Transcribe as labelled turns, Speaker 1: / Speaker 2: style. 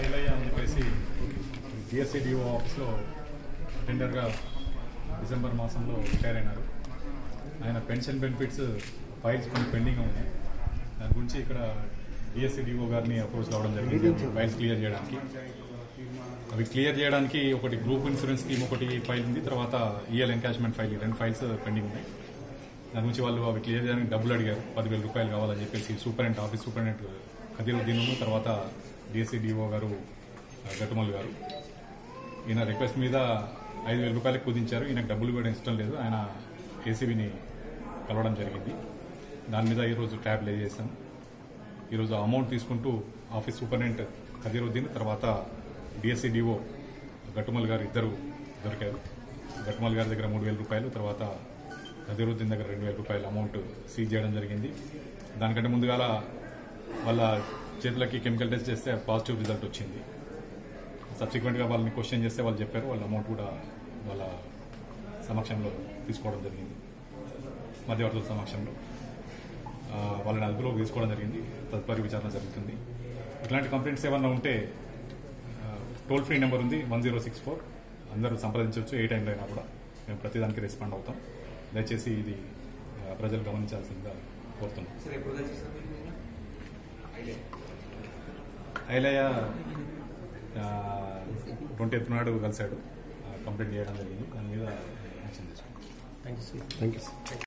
Speaker 1: ఐలయ్య అని చెప్పేసి డిఎస్సిడిఓ ఆఫీస్లో టెండర్గా డిసెంబర్ మాసంలో రిటైర్ అయినారు ఆయన పెన్షన్ బెనిఫిట్స్ ఫైల్స్ కొన్ని పెండింగ్ ఉన్నాయి దాని గురించి ఇక్కడ డిఎస్సిడిఓ గారిని అప్రోచ్ కావడం జరిగింది ఫైల్స్ క్లియర్ చేయడానికి అవి క్లియర్ చేయడానికి ఒకటి గ్రూప్ ఇన్సూరెన్స్ స్కీమ్ ఒకటి ఫైల్ ఉంది తర్వాత ఈఎల్ ఎన్కాష్మెంట్ ఫైల్ ఈ రెండు ఫైల్స్ పెండింగ్ ఉన్నాయి దాని గురించి వాళ్ళు అవి క్లియర్ చేయడానికి డబ్బులు అడిగారు పదివేల రూపాయలు కావాలని చెప్పేసి సూపరింటెండెంట్ ఆఫీస్ సూపరింటెండెంట్ ఖదీరుద్దీన్ తర్వాత డిఎస్సిడిఓ గారు గట్టుమల్ గారు ఈయన రిక్వెస్ట్ మీద ఐదు వేల రూపాయలకు కుదించారు ఈయనకు డబ్బులు కూడా ఇష్టం లేదు ఆయన ఏసీబీని కలవడం జరిగింది దాని మీద ఈరోజు ట్యాబ్ లే చేశాం ఈరోజు అమౌంట్ తీసుకుంటూ ఆఫీస్ సూపరింటెండెంట్ ఖదీరుద్దీన్ తర్వాత డిఎస్సిడిఓ గట్టుమల్ గారు ఇద్దరు దొరికారు గట్టుమల్ గారి దగ్గర మూడు వేల రూపాయలు తర్వాత ఖదీరుద్దీన్ దగ్గర రెండు వేల రూపాయలు అమౌంట్ సీజ్ చేయడం జరిగింది దానికంటే ముందుగాల వాళ్ళ చేతులకి కెమికల్ టెస్ట్ చేస్తే పాజిటివ్ రిజల్ట్ వచ్చింది సబ్సిక్వెంట్గా వాళ్ళని క్వశ్చన్ చేస్తే వాళ్ళు చెప్పారు వాళ్ళ అమౌంట్ కూడా వాళ్ళ సమక్షంలో తీసుకోవడం జరిగింది మధ్యవర్తుల సమక్షంలో ఆ, వాళ్ళని అదుపులోకి తీసుకోవడం జరిగింది తదుపరి విచారణ జరుగుతుంది ఇట్లాంటి కంప్లైంట్స్ ఏమన్నా ఉంటే టోల్ ఫ్రీ నెంబర్ ఉంది వన్ జీరో సిక్స్ ఫోర్ అందరూ సంప్రదించవచ్చు ఏ టైంలో అయినా కూడా మేము ప్రతిదానికి రెస్పాండ్ అవుతాం దయచేసి ఇది ఆ, ప్రజలు గమనించాల్సిందిగా కోరుతున్నాం
Speaker 2: సరే ఎప్పుడు కలిసి సార్ మీరు నిన్న? ఐడియా.
Speaker 1: ఐలయ్య ట్వంటీ ఎయిత్ నాడు కలిశాడు కంప్లైంట్ చేయడం జరిగింది దాని మీద యాక్షన్ తీసుకున్నాం
Speaker 3: thank you sir thank you sir